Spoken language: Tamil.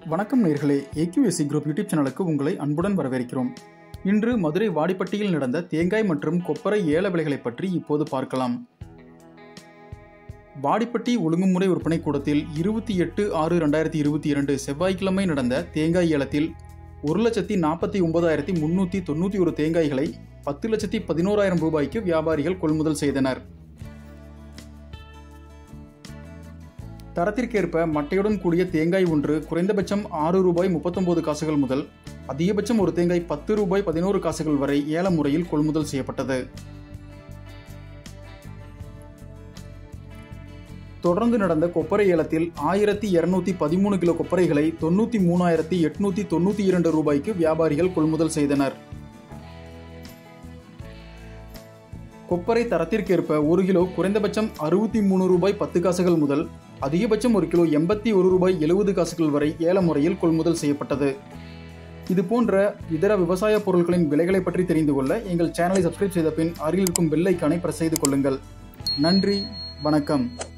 வணக்கம் நேர்களே ஏக்யூஎஸ்சி குரூப் யூடியூப் சேனலுக்கு உங்களை அன்புடன் வரவேற்கிறோம் இன்று மதுரை வாடிப்பட்டியில் நடந்த தேங்காய் மற்றும் கொப்பரை ஏல விலைகளை பற்றி இப்போது பார்க்கலாம் வாடிப்பட்டி ஒழுங்குமுறை விற்பனை கூடத்தில் இருபத்தி எட்டு ஆறு ரெண்டாயிரத்தி இருபத்தி இரண்டு செவ்வாய்க்கிழமை நடந்த தேங்காய் ஏலத்தில் ஒரு லட்சத்தி நாற்பத்தி ஒன்பதாயிரத்தி முன்னூற்றி தொண்ணூற்றி ஒரு தேங்காய்களை பத்து லட்சத்தி பதினோராயிரம் ரூபாய்க்கு வியாபாரிகள் கொள்முதல் செய்தனர் தரத்திற்கேற்ப மட்டையுடன் கூடிய தேங்காய் ஒன்று குறைந்தபட்சம் ஆறு ரூபாய் முப்பத்தொன்பது காசுகள் முதல் அதிகபட்சம் ஒரு தேங்காய் பத்து ரூபாய் பதினோரு காசுகள் வரை ஏல முறையில் கொள்முதல் செய்யப்பட்டது தொடர்ந்து நடந்த கொப்பரை ஏலத்தில் ஆயிரத்தி இருநூத்தி பதிமூணு கிலோ கொப்பரைகளை தொண்ணூத்தி மூணாயிரத்தி எட்நூத்தி தொண்ணூத்தி இரண்டு ரூபாய்க்கு வியாபாரிகள் கொள்முதல் செய்தனர் கொப்பரை தரத்திற்கேற்ப ஒரு கிலோ குறைந்தபட்சம் அறுபத்தி மூணு ரூபாய் பத்து காசுகள் முதல் அதிகபட்சம் ஒரு கிலோ எண்பத்தி ஒரு ரூபாய் எழுபது காசுகள் வரை ஏல முறையில் கொள்முதல் செய்யப்பட்டது இது போன்ற இதர விவசாய பொருட்களின் விலைகளை பற்றி தெரிந்து கொள்ள எங்கள் சேனலை சப்ஸ்கிரைப் செய்த பின் அருகில் இருக்கும் பெல் ஐக்கானை பிரஸ் செய்து கொள்ளுங்கள் நன்றி வணக்கம்